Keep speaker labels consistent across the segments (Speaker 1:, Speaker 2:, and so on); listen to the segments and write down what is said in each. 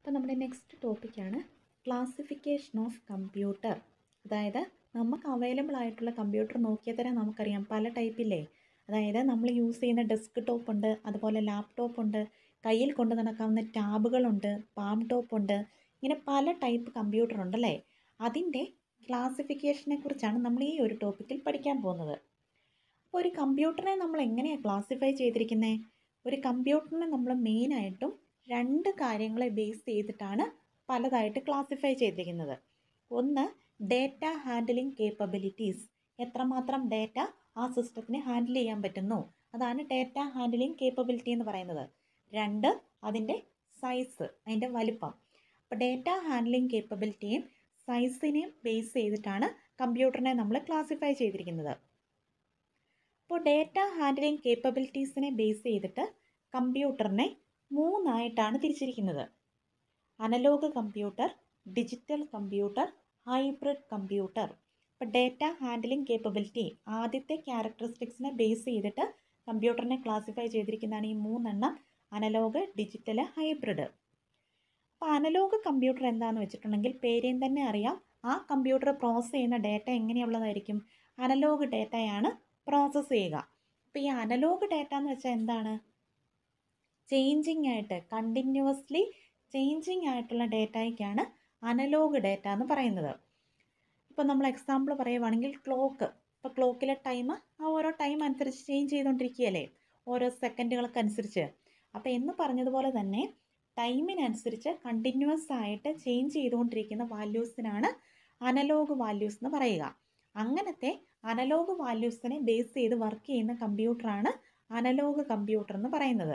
Speaker 1: അപ്പോൾ നമ്മുടെ നെക്സ്റ്റ് ടോപ്പിക്കാണ് ക്ലാസിഫിക്കേഷൻ ഓഫ് കമ്പ്യൂട്ടർ അതായത് നമുക്ക് അവൈലബിൾ ആയിട്ടുള്ള കമ്പ്യൂട്ടർ നോക്കിയാൽ തന്നെ നമുക്കറിയാം പല ടൈപ്പില്ലേ അതായത് നമ്മൾ യൂസ് ചെയ്യുന്ന ഡെസ്ക് ടോപ്പ് ഉണ്ട് അതുപോലെ ലാപ്ടോപ്പ് ഉണ്ട് കയ്യിൽ കൊണ്ട് നടക്കാവുന്ന ടാബുകളുണ്ട് പാം ടോപ്പ് ഉണ്ട് ഇങ്ങനെ പല ടൈപ്പ് കമ്പ്യൂട്ടർ ഉണ്ടല്ലേ അതിൻ്റെ ക്ലാസിഫിക്കേഷനെ കുറിച്ചാണ് നമ്മൾ ഈ ഒരു ടോപ്പിക്കിൽ പഠിക്കാൻ പോകുന്നത് അപ്പോൾ ഒരു കമ്പ്യൂട്ടറിനെ നമ്മൾ എങ്ങനെയാണ് ക്ലാസിഫൈ ചെയ്തിരിക്കുന്നത് ഒരു കമ്പ്യൂട്ടറിനെ നമ്മൾ മെയിനായിട്ടും രണ്ട് കാര്യങ്ങളെ ബേസ് ചെയ്തിട്ടാണ് പലതായിട്ട് ക്ലാസിഫൈ ചെയ്തിരിക്കുന്നത് ഒന്ന് ഡേറ്റ ഹാൻഡ്ലിംഗ് കേപ്പബിലിറ്റീസ് എത്രമാത്രം ഡേറ്റ ആ സിസ്റ്റത്തിന് ഹാൻഡിൽ ചെയ്യാൻ പറ്റുന്നു അതാണ് ഡേറ്റ ഹാൻഡ്ലിംഗ് കേപ്പബിലിറ്റി എന്ന് പറയുന്നത് രണ്ട് അതിൻ്റെ സൈസ് അതിൻ്റെ വലിപ്പം അപ്പോൾ ഡേറ്റ ഹാൻഡ്ലിംഗ് കേപ്പബിലിറ്റിയും സൈസിനെയും ബേസ് ചെയ്തിട്ടാണ് കമ്പ്യൂട്ടറിനെ നമ്മൾ ക്ലാസിഫൈ ചെയ്തിരിക്കുന്നത് അപ്പോൾ ഡേറ്റ ഹാൻഡ്ലിംഗ് കേപ്പബിലിറ്റീസിനെ ബേസ് ചെയ്തിട്ട് കമ്പ്യൂട്ടറിനെ മൂന്നായിട്ടാണ് തിരിച്ചിരിക്കുന്നത് analog computer digital computer hybrid computer ഇപ്പോൾ ഡേറ്റ ഹാൻഡ്ലിംഗ് കേപ്പബിലിറ്റി ആദ്യത്തെ ക്യാരക്ടറിസ്റ്റിക്സിനെ ബേസ് ചെയ്തിട്ട് കമ്പ്യൂട്ടറിനെ ക്ലാസിഫൈ ചെയ്തിരിക്കുന്നതാണ് ഈ മൂന്നെണ്ണം അനലോഗ് ഡിജിറ്റൽ ഹൈബ്രിഡ് അപ്പോൾ അനലോഗ് കമ്പ്യൂട്ടർ എന്താണെന്ന് വെച്ചിട്ടുണ്ടെങ്കിൽ പേരെയും തന്നെ അറിയാം ആ കമ്പ്യൂട്ടർ പ്രോസസ്സ് ചെയ്യുന്ന ഡേറ്റ എങ്ങനെയുള്ളതായിരിക്കും അനലോഗ് ഡേറ്റയാണ് പ്രോസസ്സ് ചെയ്യുക അപ്പോൾ ഈ അനലോഗ് ഡേറ്റ എന്ന് വെച്ചാൽ എന്താണ് ചേഞ്ചിങ് ആയിട്ട് കണ്ടിന്യൂവസ്ലി ചേഞ്ചിങ് ആയിട്ടുള്ള ഡേറ്റയ്ക്കാണ് അനലോഗ് ഡേറ്റ എന്ന് പറയുന്നത് ഇപ്പോൾ നമ്മൾ എക്സാമ്പിൾ പറയുവാണെങ്കിൽ ക്ലോക്ക് ഇപ്പോൾ ക്ലോക്കിലെ ടൈം ആ ഓരോ ടൈം അനുസരിച്ച് ചേഞ്ച് ചെയ്തുകൊണ്ടിരിക്കുകയല്ലേ ഓരോ സെക്കൻഡുകൾക്കനുസരിച്ച് അപ്പോൾ എന്ന് പറഞ്ഞതുപോലെ തന്നെ ടൈമിനനുസരിച്ച് കണ്ടിന്യൂസ് ആയിട്ട് ചേഞ്ച് ചെയ്തുകൊണ്ടിരിക്കുന്ന വാല്യൂസിനാണ് അനലോഗ് വാല്യൂസ് എന്ന് പറയുക അങ്ങനത്തെ അനലോഗ് വാല്യൂസിനെ ബേസ് ചെയ്ത് വർക്ക് ചെയ്യുന്ന കമ്പ്യൂട്ടറാണ് അനലോഗ് കമ്പ്യൂട്ടർ എന്ന് പറയുന്നത്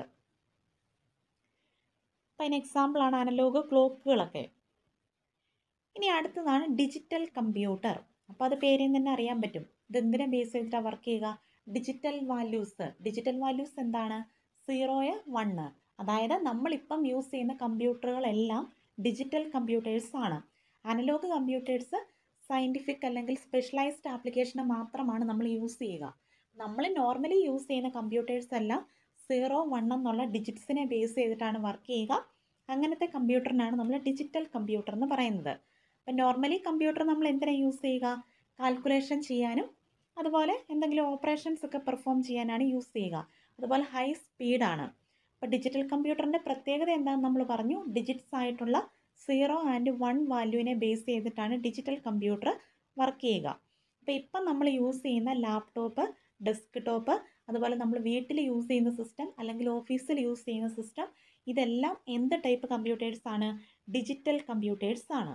Speaker 1: അപ്പം അതിന് എക്സാമ്പിളാണ് അനലോഗ് ക്ലോക്കുകളൊക്കെ ഇനി അടുത്തതാണ് ഡിജിറ്റൽ കമ്പ്യൂട്ടർ അപ്പോൾ അത് പേരിൽ തന്നെ അറിയാൻ പറ്റും ഇതെന്തിനെ ബേസ് ചെയ്തിട്ടാണ് വർക്ക് ചെയ്യുക ഡിജിറ്റൽ വാല്യൂസ് ഡിജിറ്റൽ വാല്യൂസ് എന്താണ് സീറോയ് വണ്ണ് അതായത് നമ്മളിപ്പം യൂസ് ചെയ്യുന്ന കമ്പ്യൂട്ടറുകളെല്ലാം ഡിജിറ്റൽ കമ്പ്യൂട്ടേഴ്സ് ആണ് അനലോഗ് കമ്പ്യൂട്ടേഴ്സ് സയൻറ്റിഫിക് അല്ലെങ്കിൽ സ്പെഷ്യലൈസ്ഡ് ആപ്ലിക്കേഷന് മാത്രമാണ് നമ്മൾ യൂസ് ചെയ്യുക നമ്മൾ നോർമലി യൂസ് ചെയ്യുന്ന കമ്പ്യൂട്ടേഴ്സ് എല്ലാം സീറോ വൺ എന്നുള്ള ഡിജിറ്റ്സിനെ ബേസ് ചെയ്തിട്ടാണ് വർക്ക് ചെയ്യുക അങ്ങനത്തെ കമ്പ്യൂട്ടറിനാണ് നമ്മൾ ഡിജിറ്റൽ കമ്പ്യൂട്ടർ എന്ന് പറയുന്നത് അപ്പം നോർമലി കമ്പ്യൂട്ടർ നമ്മൾ എന്തിനാണ് യൂസ് ചെയ്യുക കാൽക്കുലേഷൻ ചെയ്യാനും അതുപോലെ എന്തെങ്കിലും ഓപ്പറേഷൻസ് ഒക്കെ പെർഫോം ചെയ്യാനാണ് യൂസ് ചെയ്യുക അതുപോലെ ഹൈ സ്പീഡാണ് അപ്പോൾ ഡിജിറ്റൽ കമ്പ്യൂട്ടറിൻ്റെ പ്രത്യേകത എന്താണെന്ന് നമ്മൾ പറഞ്ഞു ഡിജിറ്റ്സ് ആയിട്ടുള്ള സീറോ ആൻഡ് വൺ വാല്യൂവിനെ ബേസ് ചെയ്തിട്ടാണ് ഡിജിറ്റൽ കമ്പ്യൂട്ടർ വർക്ക് ചെയ്യുക അപ്പോൾ ഇപ്പം നമ്മൾ യൂസ് ചെയ്യുന്ന ലാപ്ടോപ്പ് ഡെസ്ക് ടോപ്പ് അതുപോലെ നമ്മൾ വീട്ടിൽ യൂസ് ചെയ്യുന്ന സിസ്റ്റം അല്ലെങ്കിൽ ഓഫീസിൽ യൂസ് ചെയ്യുന്ന സിസ്റ്റം ഇതെല്ലാം എന്ത് ടൈപ്പ് കമ്പ്യൂട്ടേഴ്സ് ആണ് ഡിജിറ്റൽ കമ്പ്യൂട്ടേഴ്സ് ആണ്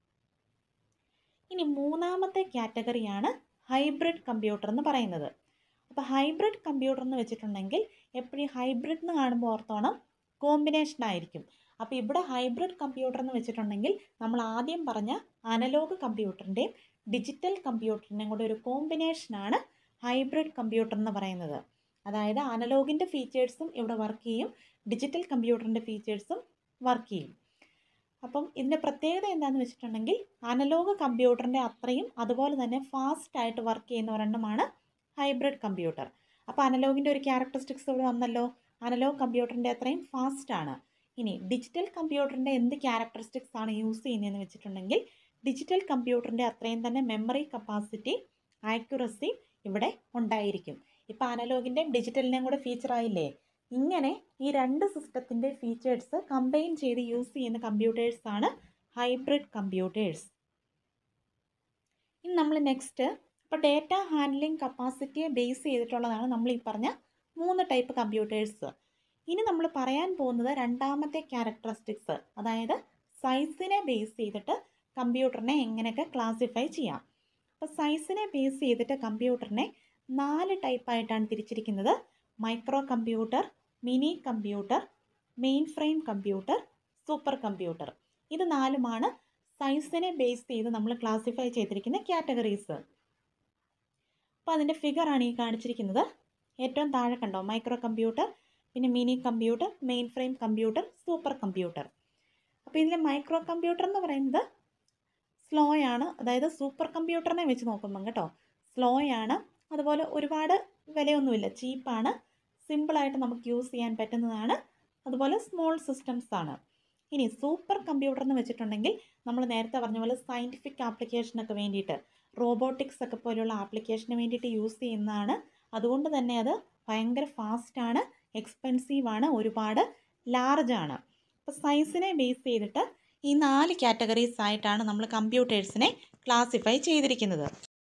Speaker 1: ഇനി മൂന്നാമത്തെ കാറ്റഗറിയാണ് ഹൈബ്രിഡ് കമ്പ്യൂട്ടർ എന്ന് പറയുന്നത് അപ്പോൾ ഹൈബ്രിഡ് കമ്പ്യൂട്ടർ എന്ന് വെച്ചിട്ടുണ്ടെങ്കിൽ എപ്പോഴും ഹൈബ്രിഡ് എന്ന് കാണുമ്പോൾ ഓർത്തോണം കോമ്പിനേഷൻ ആയിരിക്കും അപ്പോൾ ഇവിടെ ഹൈബ്രിഡ് കമ്പ്യൂട്ടർ എന്ന് വെച്ചിട്ടുണ്ടെങ്കിൽ നമ്മൾ ആദ്യം പറഞ്ഞ അനലോഗ് കമ്പ്യൂട്ടറിൻ്റെയും ഡിജിറ്റൽ കമ്പ്യൂട്ടറിൻ്റെയും കൂടെ ഒരു കോമ്പിനേഷനാണ് ഹൈബ്രിഡ് കമ്പ്യൂട്ടർ എന്ന് പറയുന്നത് അതായത് അനലോഗിൻ്റെ ഫീച്ചേഴ്സും ഇവിടെ വർക്ക് ചെയ്യും ഡിജിറ്റൽ കമ്പ്യൂട്ടറിൻ്റെ ഫീച്ചേഴ്സും വർക്ക് ചെയ്യും അപ്പം ഇതിൻ്റെ പ്രത്യേകത എന്താണെന്ന് വെച്ചിട്ടുണ്ടെങ്കിൽ അനലോഗ് കമ്പ്യൂട്ടറിൻ്റെ അത്രയും അതുപോലെ തന്നെ ഫാസ്റ്റ് ആയിട്ട് വർക്ക് ചെയ്യുന്ന ഒരെണ്ണമാണ് ഹൈബ്രിഡ് കമ്പ്യൂട്ടർ അപ്പോൾ അനലോഗിൻ്റെ ഒരു ക്യാരക്ടറിസ്റ്റിക്സ് ഇവിടെ വന്നല്ലോ അനലോഗ് കമ്പ്യൂട്ടറിൻ്റെ അത്രയും ഫാസ്റ്റ് ആണ് ഇനി ഡിജിറ്റൽ കമ്പ്യൂട്ടറിൻ്റെ എന്ത് ക്യാരക്ടറിസ്റ്റിക്സ് ആണ് യൂസ് ചെയ്യുന്നതെന്ന് വെച്ചിട്ടുണ്ടെങ്കിൽ ഡിജിറ്റൽ കമ്പ്യൂട്ടറിൻ്റെ അത്രയും തന്നെ മെമ്മറി കപ്പാസിറ്റി ആക്യുറസി ഇവിടെ ഉണ്ടായിരിക്കും ഇപ്പോൾ അനലോഗിൻ്റെയും ഡിജിറ്റലിൻ്റെയും കൂടെ ഫീച്ചർ ആയില്ലേ ഇങ്ങനെ ഈ രണ്ട് സിസ്റ്റത്തിൻ്റെ ഫീച്ചേഴ്സ് കമ്പൈൻ ചെയ്ത് യൂസ് ചെയ്യുന്ന കമ്പ്യൂട്ടേഴ്സാണ് ഹൈബ്രിഡ് കമ്പ്യൂട്ടേഴ്സ് ഇനി നമ്മൾ നെക്സ്റ്റ് ഇപ്പോൾ ഡേറ്റ ഹാൻഡ്ലിംഗ് കപ്പാസിറ്റിയെ ബേസ് ചെയ്തിട്ടുള്ളതാണ് നമ്മൾ ഈ പറഞ്ഞ മൂന്ന് ടൈപ്പ് കമ്പ്യൂട്ടേഴ്സ് ഇനി നമ്മൾ പറയാൻ പോകുന്നത് രണ്ടാമത്തെ ക്യാരക്ടറിസ്റ്റിക്സ് അതായത് സൈസിനെ ബേസ് ചെയ്തിട്ട് കമ്പ്യൂട്ടറിനെ എങ്ങനെയൊക്കെ ക്ലാസിഫൈ ചെയ്യാം അപ്പോൾ സൈസിനെ ബേസ് ചെയ്തിട്ട് കമ്പ്യൂട്ടറിനെ നാല് ടൈപ്പായിട്ടാണ് തിരിച്ചിരിക്കുന്നത് micro computer mini computer mainframe computer super computer ഇത് നാലുമാണ് സൈസിനെ ബേസ് ചെയ്ത് നമ്മൾ ക്ലാസിഫൈ ചെയ്തിരിക്കുന്ന കാറ്റഗറീസ് അപ്പോൾ അതിൻ്റെ ഫിഗറാണ് ഈ കാണിച്ചിരിക്കുന്നത് ഏറ്റവും താഴെ കണ്ടോ മൈക്രോ കമ്പ്യൂട്ടർ പിന്നെ mini computer mainframe computer super computer അപ്പോൾ ഇതിലെ മൈക്രോ കമ്പ്യൂട്ടർ എന്ന് പറയുന്നത് സ്ലോ ആണ് അതായത് സൂപ്പർ കമ്പ്യൂട്ടറിനെ വെച്ച് നോക്കുമ്പം കേട്ടോ സ്ലോ ആണ് അതുപോലെ ഒരുപാട് വിലയൊന്നുമില്ല ചീപ്പാണ് സിമ്പിളായിട്ട് നമുക്ക് യൂസ് ചെയ്യാൻ പറ്റുന്നതാണ് അതുപോലെ സ്മോൾ സിസ്റ്റംസ് ആണ് ഇനി സൂപ്പർ കമ്പ്യൂട്ടർ എന്ന് വെച്ചിട്ടുണ്ടെങ്കിൽ നമ്മൾ നേരത്തെ പറഞ്ഞ പോലെ സയൻറ്റിഫിക് ആപ്ലിക്കേഷനൊക്കെ വേണ്ടിയിട്ട് റോബോട്ടിക്സ് ഒക്കെ പോലെയുള്ള ആപ്ലിക്കേഷന് വേണ്ടിയിട്ട് യൂസ് ചെയ്യുന്നതാണ് അതുകൊണ്ട് തന്നെ അത് ഭയങ്കര ഫാസ്റ്റാണ് എക്സ്പെൻസീവാണ് ഒരുപാട് ലാർജാണ് അപ്പോൾ സൈസിനെ ബേസ് ചെയ്തിട്ട് ഈ നാല് കാറ്റഗറീസ് ആയിട്ടാണ് നമ്മൾ കമ്പ്യൂട്ടേഴ്സിനെ ക്ലാസിഫൈ ചെയ്തിരിക്കുന്നത്